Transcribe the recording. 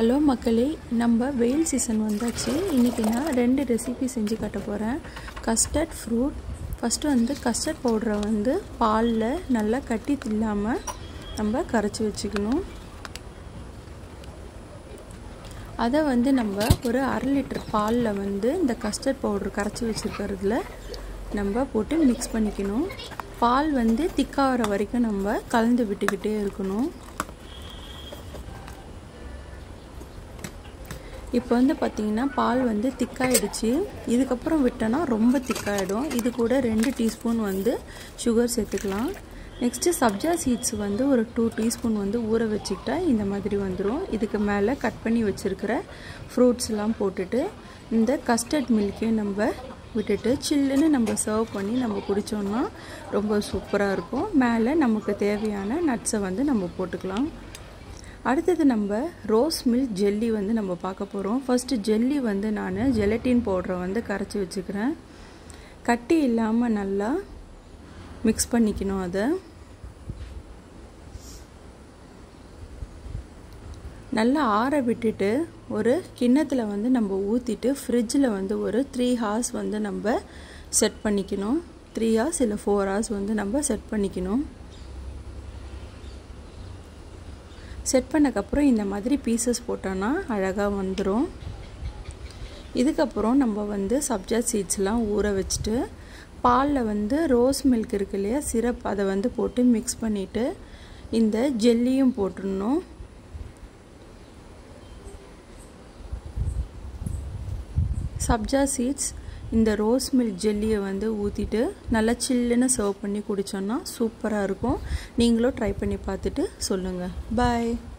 hello மக்களே நம்ம வெயில் சீசன் வந்தாச்சு இன்றைக்கி நான் ரெண்டு ரெசிபி செஞ்சு காட்ட போகிறேன் கஸ்டர்ட் ஃப்ரூட் ஃபஸ்ட்டு வந்து கஸ்டர்ட் பவுடரை வந்து பாலில் நல்லா கட்டி இல்லாமல் நம்ம கரைச்சி வச்சுக்கணும் அதை வந்து நம்ம ஒரு அரை லிட்டர் பாலில் வந்து இந்த கஸ்டர்ட் பவுடர் கரைச்சி வச்சுருக்கிறதுல நம்ம போட்டு மிக்ஸ் பண்ணிக்கணும் பால் வந்து திக்காகிற வரைக்கும் நம்ம கலந்து விட்டுக்கிட்டே இருக்கணும் இப்போ வந்து பார்த்திங்கன்னா பால் வந்து திக்காயிடுச்சு இதுக்கப்புறம் விட்டோன்னா ரொம்ப திக்காயிடும் இது கூட ரெண்டு டீஸ்பூன் வந்து சுகர் சேர்த்துக்கலாம் நெக்ஸ்ட்டு சப்ஜா சீட்ஸ் வந்து ஒரு டூ டீஸ்பூன் வந்து ஊற வச்சுக்கிட்டா இந்த மாதிரி வந்துடும் இதுக்கு மேலே கட் பண்ணி வச்சுருக்கிற ஃப்ரூட்ஸ்லாம் போட்டுட்டு இந்த கஸ்டர்ட் மில்க்கையும் நம்ம விட்டுட்டு சில்லுன்னு நம்ம சர்வ் பண்ணி நம்ம குடித்தோம்னா ரொம்ப சூப்பராக இருக்கும் மேலே நமக்கு தேவையான நட்ஸை வந்து நம்ம போட்டுக்கலாம் அடுத்தது நம்ம ரோஸ் மில்க் ஜெல்லி வந்து நம்ம பார்க்க போகிறோம் ஃபஸ்ட்டு ஜெல்லி வந்து நான் ஜெலட்டின் பவுடரை வந்து கரைச்சி வச்சுக்கிறேன் கட்டி இல்லாமல் நல்லா மிக்ஸ் பண்ணிக்கணும் அதை நல்லா ஆற விட்டுட்டு ஒரு கிண்ணத்தில் வந்து நம்ம ஊற்றிட்டு ஃப்ரிட்ஜில் வந்து ஒரு த்ரீ ஹார்ஸ் வந்து நம்ம செட் பண்ணிக்கணும் த்ரீ ஹார்ஸ் இல்லை ஃபோர் ஹார்ஸ் வந்து நம்ம செட் பண்ணிக்கணும் செட் பண்ணக்கப்புறம் இந்த மாதிரி பீசஸ் போட்டோன்னா அழகாக வந்துடும் இதுக்கப்புறம் நம்ம வந்து சப்ஜா சீட்ஸ்லாம் ஊற வச்சுட்டு பாலில் வந்து ரோஸ் மில்க் இருக்கு இல்லையா சிரப் அதை வந்து போட்டு மிக்ஸ் பண்ணிவிட்டு இந்த ஜெல்லியும் போட்டுடணும் சப்ஜா சீட்ஸ் இந்த ரோஸ் மில்க் ஜெல்லியை வந்து ஊற்றிட்டு நல்லா சில்லுன்னு சர்வ் பண்ணி குடித்தோன்னா சூப்பராக இருக்கும் நீங்களும் ட்ரை பண்ணி பார்த்துட்டு சொல்லுங்கள் பாய்